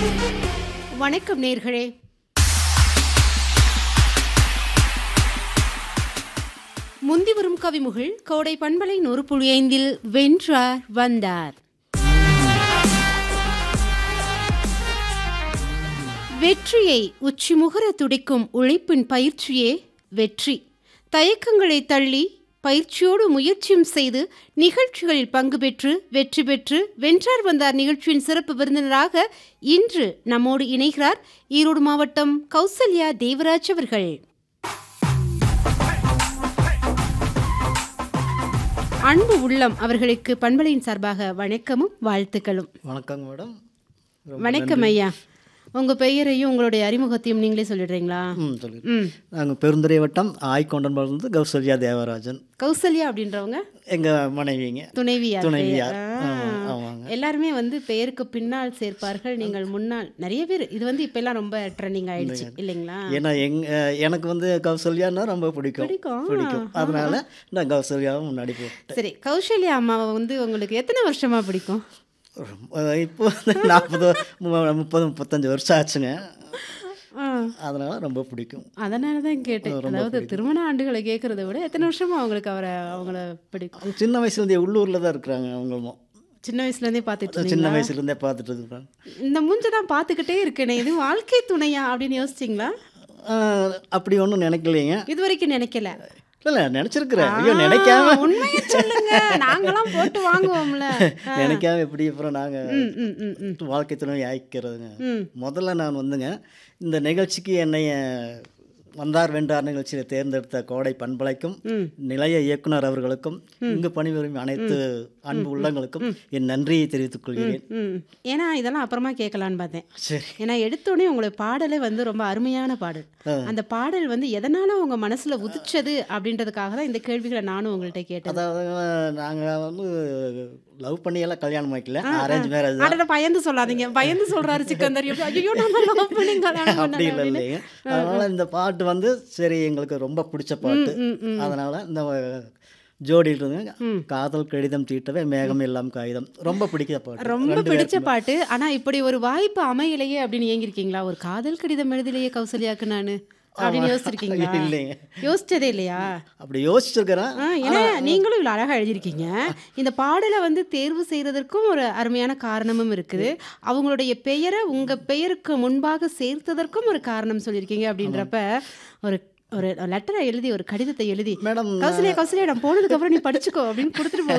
வணக்கம் நேர்களே முந்தி வரும் கவிமுகில் கோடை பண்பலை நூறு புள்ளி ஐந்தில் வென்றார் வந்தார் வெற்றியை உச்சிமுகர துடிக்கும் உழைப்பின் பயிற்சியே வெற்றி தயக்கங்களை தள்ளி பயிற்சியோடு முயற்சியும் செய்து நிகழ்ச்சிகளில் பங்கு பெற்று வெற்றி பெற்று வென்றார் வந்தார் நிகழ்ச்சியின் சிறப்பு விருந்தினராக இன்று நம்மோடு இணைகிறார் ஈரோடு மாவட்டம் கௌசல்யா தேவராஜ் அவர்கள் அன்பு உள்ளம் அவர்களுக்கு பண்பலையின் சார்பாக வணக்கமும் வாழ்த்துக்களும் வணக்கங்க மேடம் ரொம்ப வணக்கம் ஐயா உங்க பெயரையும் உங்களுடைய அறிமுகத்தையும் நீங்களே சொல்லிடுறீங்களா ம் சொல்லுங்க ம் நாங்கள் பெருந்துறை வட்டம் ஆய்கொண்டன்பருந்து கௌசல்யா தேவராஜன் கௌசல்யா அப்படின்றவங்க எங்கள் மனைவிங்க துணைவியார் துணைவியார் பெயர். ஆ. ஆமா, ஆமாங்க எல்லாருமே வந்து பெயருக்கு பின்னால் சேர்ப்பார்கள் நீங்கள் முன்னால் நிறைய பேர் இது வந்து இப்ப எல்லாம் ரொம்ப ட்ரெண்டிங் ஆயிடுச்சு இல்லைங்களா ஏன்னா எங் அஹ், எனக்கு வந்து கௌசல்யான்னா ரொம்ப பிடிக்கும் பிடிக்கும். பிடிக்கும் அதனால நான் கௌசல்யாவை முன்னாடி போட்டேன் சரி கௌசல்யா அம்மாவை வந்து உங்களுக்கு எத்தனை வருஷமா பிடிக்கும் ரொம்ப- இப்போ வந்து நாற்பது மு- முப்பது முப்பத்தஞ்சு வருஷம் ஆச்சுங்க ஆ. அதனால ரொம்ப பிடிக்கும் அதனால தான் கேட்டேன் அதாவது திருமண ஆண்டுகளை கேட்கறத விட எத்தனை வருஷமா அவங்களுக்கு அவரை அவங்கள பிடிக்கும் அவங்க சின்ன வயசுலேருந்தே உள்ளூரில் தான் இருக்கிறாங்க அவங்களும் சின்ன வயசுல இருந்தே பார்த்துட்டு இருந்தீங்க சின்ன வயசுலேருந்தே பார்த்துட்டு இருக்கிறாங்க இந்த மூஞ்ச தான் பார்த்துக்கிட்டே இருக்கேனே இது வாழ்க்கை துணையா அப்படின்னு யோசிச்சிங்களா ஆஹ், அப்படி ஒன்றும் நினைக்கலைங்க இது வரைக்கும் நினைக்கல இல்லை நினச்சிருக்கிறேன் ஐயோ நினைக்காம ஆ, உண்மையை சொல்லுங்க நாங்களாம் போட்டு வாங்குவோம்ல நினைக்காம எப்படி அப்புறம் நாங்கள் ம், ம், ம், ம். வாழ்க்கை துணை ஆயிக்கிறதுங்க ம். முதல்ல நான் வந்துங்க இந்த நிகழ்ச்சிக்கு என்னைய வந்தார் வென்றார் நிகழ்ச்சியில் தேர்ந்தெடுத்த கோடை பண்பலைக்கும் ம். நிலைய இயக்குனர் அவர்களுக்கும் இங்கு பணிபுரியும் அனைத்து அன்பு உள்ளங்களுக்கும் என் நன்றியை தெரிவித்துக் கொள்கிறேன் ம் ஏன்னா இதெல்லாம் அப்புறமா கேட்கலான்னு பார்த்தேன் சரி ஏன்னா எடுத்தோடனே உங்களுடைய பாடலே வந்து ரொம்ப அருமையான பாடல் அந்த பாடல் வந்து எதனால உங்க மனசுல உதிச்சது அப்படின்றதுக்காக தான் இந்த கேள்விகளை நானும் உங்கள்கிட்ட கேட்டேன் அதாவது நாங்கள் வந்து லவ் பண்ணியெல்லாம் கல்யாணம் வைக்கல அரேஞ்ச் மேரேஜ் அடட பயந்து சொல்லாதீங்க பயந்து சொல்றாரு சிக்கந்தர் எப்படி ஐயோ நான் லவ் பண்ணி கல்யாணம் அப்படி பண்ணேன் இல்லை அப்படின்னு. இல்லைங்க அதனால இந்த பாட்டு வந்து சரி எங்களுக்கு ரொம்ப பிடிச்ச பாட்டு ம், ம். அதனால இந்த ஜோடியில் இருந்து காதல் கடிதம் தீட்டவே மேகம் எல்லாம் காகிதம் ரொம்ப பிடிக்கிற பாட்டு ரொம்ப ரெண்டு பிடிச்ச பாட்டு ஆனா இப்படி ஒரு வாய்ப்பு அமையலையே அப்படின்னு ஏங்கிருக்கீங்களா ஒரு காதல் கடிதம் எழுதலையே கௌசல்யாக்கு நானு அப்படின்னு யோசிச்சிருக்கீங்களா இல்லைங்க யோசிச்சதே இல்லையா அப்படி யோசிச்சிருக்கிறேன் ஆ, ஏன்னா நீங்களும் இவ்வளோ அழகாக எழுதியிருக்கீங்க இந்த பாடலை வந்து தேர்வு செய்கிறதற்கும் ஒரு அருமையான காரணமும் இருக்குது அவங்களுடைய பெயரை உங்கள் பெயருக்கு முன்பாக சேர்த்ததற்கும் ஒரு காரணம் சொல்லியிருக்கீங்க அப்படின்றப்ப ஒரு ஒரு லெட்டரை எழுதி ஒரு கடிதத்தை எழுதி மேடம் கௌசல்யா கௌசல்யா நான் போனதுக்கு அப்புறம் நீ படிச்சுக்கோ அப்படின்னு கொடுத்துட்டு போ